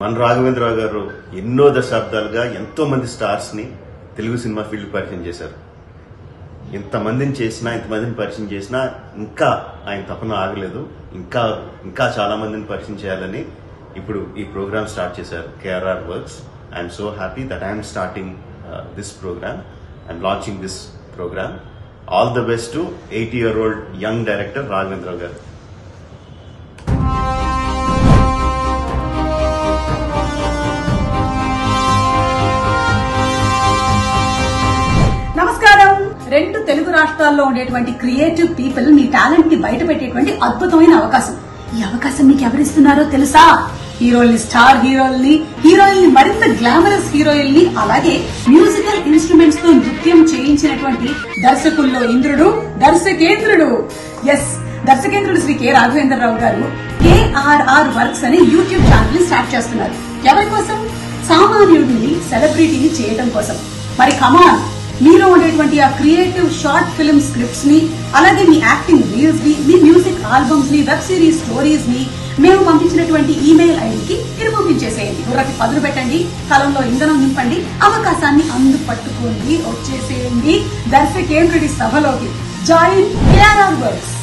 మన రాఘవేంద్రరావు గారు ఎన్నో దశాబ్దాలుగా ఎంతో మంది స్టార్స్ ని తెలుగు సినిమా ఫీల్డ్ పరిచయం చేశారు ఇంతమందిని చేసినా ఇంతమందిని పరిచయం చేసినా ఇంకా ఆయన తపన ఆగలేదు ఇంకా ఇంకా చాలా మందిని పరిచయం చేయాలని ఇప్పుడు ఈ ప్రోగ్రామ్ స్టార్ట్ చేశారు KRR works I'm so happy that I'm starting this program I'm launching this program all the best to eighty year old young director Raghavendrarao గారు నమస్కారం రెండు తెలుగు రాష్ట్రాల్లో ఉండేటువంటి క్రియేటివ్ పీపుల్ మీ టాలెంట్ ని బయట పెట్టేటువంటి అద్భుతమైన అవకాశం ఈ అవకాశం మీకు ఎవరిస్తున్నారో తెలుసా హీరోల్ని స్టార్ హీరోల్ని హీరోయిన్ మరింత గ్లామరస్ హీరోయిన్ అలాగే మ్యూజికల్ ఇన్స్ట్రుమెంట్స్ తో నృత్యం చేయించినటువంటి దర్శకుల్లో ఇంద్రుడు దర్శకేంద్రుడు ఎస్ దర్శకేంద్రుడు శ్రీ కె రాఘవేంద్రరావు గారు కేఆర్ఆర్ వర్క్స్ అనే యూట్యూబ్ ఛానల్ ని స్టార్ట్ చేస్తున్నారు ఎవరి కోసం సామాన్యుడిని సెలబ్రిటీని చేయడం కోసం మరి కమాన్ మీలో ఉండేటువంటి ఆ క్రియేటివ్ షార్ట్ ఫిల్మ్ స్క్రిప్ట్స్ ని అలాగే మీ యాక్టింగ్ రీల్స్ ని మీ మ్యూజిక్ ఆల్బమ్స్ ని వెబ్ సిరీస్ స్టోరీస్ ని మేము పంపించినటువంటి ఈమెయిల్ ఐడికి మీరు పంపించేసేయండి బుర్రకి పదులు పెట్టండి కాలంలో ఇంధనం నింపండి అవకాశాన్ని అందు పట్టుకోండి వచ్చేసేయండి దర్శకేంద్రుడి సభలోకి జాయిన్ కేఆర్ఆర్ వర్క్స్